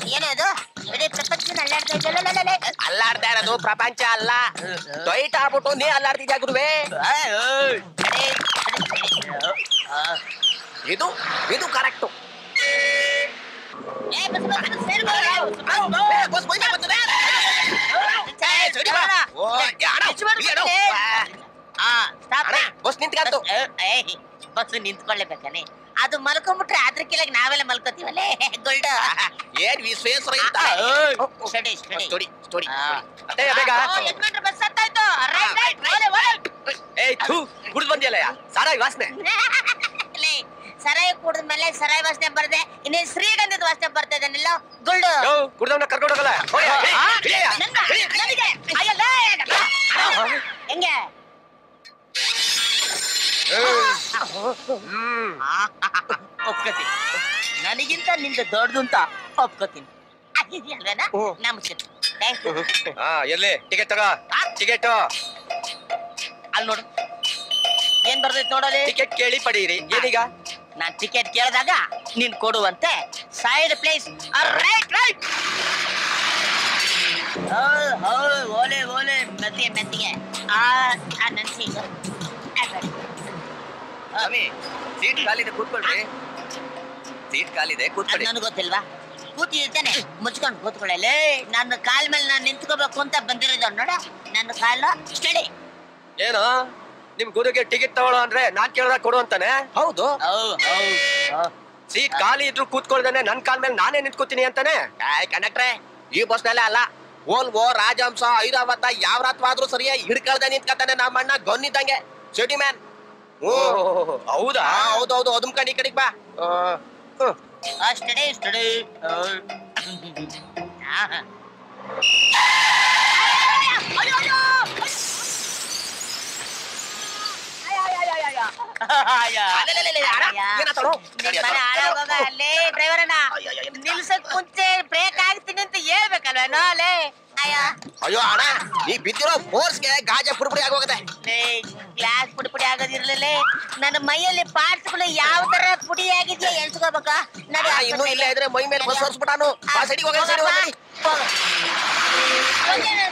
ಏನದು ಇಡೀ ಪ್ರಪಂಚನ ಅಲ್ಲಾಡ್ತಾ ಇದೆಯಲ್ಲ ಅಲ್ಲಾಡ್ತಾ ಇರೋದು ಪ್ರಪಂಚ ಅಲ್ಲ ಟೊಯ್ಟ್ ಆಗ್ಬಿಟ್ಟು ನೀ ಅಲ್ಲಾಡ್ತಿದ್ಯಾ ಗುರುವೆ ಇದು ಇದು ಕರೆಕ್ಟು ಬಸ್ ನಿಂತ್ಕಂತು ಬಸ್ ನಿಂತ್ಕೊಳ್ಳೇಬೇಕಾನೆ ಅದು ಮಲ್ಕೊಂಡ್ಬಿಟ್ರೆ ಅದ್ರ ಕೆಳಗೆ ನಾವೆಲ್ಲ ಮಲ್ಕೋತೀವಲ್ಲೇ ಗುಲ್ಡ ಏನ್ ವಿಶ್ವೇಶ್ವರ ಇದ್ದ ಸ್ಟಡಿ ಸ್ಟಡಿ ಸ್ಟೋರಿ ಸ್ಟೋರಿ ಆ. ಅದೇ ಬೇಗ ಯಜಮಾನ್ರ ಬಸ್ ಹತ್ತಾಯ್ತು ರೈಟ್ ರೈಟ್ ಓಲೆ ಓಲೆ ಏಯ್ ಥೂ ಕುಡ್ದು ಬಂದಿಯಲ್ಲ ಸಾರಾಗಿ ವಾಸನೆ ಲೇ, ಸರಾಯಿ ಕುಡಿದ ಮೇಲೆ ಸರಾಯಿ ವಾಸನೆ ಬರ್ದೆ ಇನ್ನೇನ್ ಶ್ರೀಗಂಧದ ವಾಸನೆ ಬರ್ತಾ ಇದನ್ನೆಲ್ಲ ಗುಲ್ಡು ಯೋ ಕುಡ್ದವನ್ನ ಕರ್ಕೊಂಡು ಹೋಗಲ್ಲ ಹೋಗಿ, ಇಳಿ, ಆ? ಇಳಿಯ. ನನ್ನ- ಇಳಿ. ನನಗೆ ಅಯ್ಯಲ್ಲ ಹೆಂಗೆ ಹ್ಮ್ ಒಪ್ಕೋತೀನಿ ನನಗಿಂತ ನಿಂದ ದೊಡ್ಡದು ಅಂತ ಒಪ್ಕೋತೀನಿ ಅಲ್ವೇನಾ ಹ್ಮ್. ನಮಸ್ತೆ ಥ್ಯಾಂಕ್ ಯು ಹಾ ಎಲ್ಲಿ ಟಿಕೆಟ್ ತಗೋ ಟಿಕೆಟ್ ಅಲ್ಲಿ ನೋಡು ಏನ್ ಬರ್ತೈತೆ ನೋಡಲಿ ಟಿಕೆಟ್ ಕೇಳಿ ಪಡೀರಿ ಏನೀಗ ನಾನ್ ಟಿಕೆಟ್ ಕೇಳಿದಾಗ ನೀನ್ ಕೊಡುವಂತೆ ಸೈಡ್ ಪ್ಲೇಸ್ ರೈಟ್ ರೈಟ್ ಓಲೆ ಓಲೆ ಮೆತ್ತಿಗೆ ಮೆತ್ತಿಗೆ ಆ ಆ ನನ್ಸಿ ಸ್ವಾಮಿ ಸೀಟ್ ಖಾಲಿದೆ ಕೂತ್ಕೊಳ್ರಿ ಸೀಟ್ ಖಾಲಿದೆ ಕೂತ್ಕೊಳ್ಳಿ ನನಗೆ ಗೊತ್ತಿಲ್ವಾ ಕೂತಿದ್ದಾನೆ ಮುಚ್ಕೊಂಡು ಕೂತ್ಕೊಳ್ಳಲೇ ನನ್ನ ಕಾಲ್ ಮೇಲೆ ನಾನು ನಿಂತ್ಕೋಬೇಕು ಅಂತ ಬಂದಿರೋದು ನೋಡ ನನ್ನ ಕಾಲ ಸ್ಟಡಿ ಏನು ನಿಮ್ ಗುರುಗೆ ಟಿಕೆಟ್ ತಗೊಳ್ಳೋ ಅಂದ್ರೆ ನಾನ್ ಕೇಳ್ದಾಗ ಕೊಡು ಅಂತಾನೆ ಹೌದು ಸೀಟ್ ಖಾಲಿ ಇದ್ರು ಕೂತ್ಕೊಳ್ದೇನೆ ನನ್ ಕಾಲ್ ಮೇಲೆ ನಾನೇ ನಿಂತ್ಕೋತೀನಿ ಅಂತಾನೆ ಕಂಡಕ್ಟ್ರೆ ಈ ಬಸ್ ನಲ್ಲೇ ಅಲ್ಲ ಓಲ್ವೋ ರಾಜಹಂಸ ಐರಾವತ ಯಾವ ರಾತ್ವಾದ್ರೂ ಸರಿಯಾ ಹಿಡ್ಕಳ್ದೆ ನಿಂತ್ಕತಾನೆ ನಮ್ಮ ಅಣ್ಣ ಗನ್ನಿದ್ದಂಗೆ ಸಿಟಿ ಮ್ಯಾನ್ ಹೌದಾ ಹೌದೌದು ಅದುಮ್ ಈ ಕಡೆಗ್ ಬಾ ಆ, ಹ್ಮ್. ಸ್ಟಡಿ ಸ್ಟಡಿ ಅಲೆಲೆಲೆಲೆ, ಅಣ್ಣ, ಏನಾತನು? ಅಲ್ಲೇ ಡ್ರೈವರಣ್ಣ ನಿಲ್ಸಕ್ ಮುಂಚೆ ಬ್ರೇಕ್ ಆಗ್ತೀನಿ ಅಂತ ಹೇಳ್ಬೇಕಲ್ವೇನೋ ಅಲ್ಲೇ ಅಯ್ಯ ಅಯ್ಯೋ ಅಣ್ಣ ನೀ ಬಿದ್ದಿರೋ ಫೋರ್ಸ್ಗೆ ಗಾಜ ಪುಡಿಪುಡಿ ಆಗೋಗದೆ ಗ್ಲಾಸ್ ಪುಡಿ ಪುಡಿ ಆಗೋದಿರ್ಲಿಲ್ಲ ನನ್ನ ಮೈಯಲ್ಲಿ ಪಾರ್ಟ್ಸ್ಗಳು ಯಾವ ತರ ಪುಡಿ ಆಗಿದ್ಯಾ ಎಣ್ಸ್ಕೋಬೇಕಾ ನಡಿ ಆ, ಇನ್ನೂ ಇಲ್ಲೇ ಇದ್ರೆ ಮೈ ಮೇಲೆ ಬಸ್ ಹೊರ್ಸ್ಬಿಟ್ಟಾನು ಬಾ ಸೈಡಿಗೆ ಹೋಗ ಸೈಡಿಗೆ ಹೋಗಿ ಹೋಗು. ಹೋಗೇನು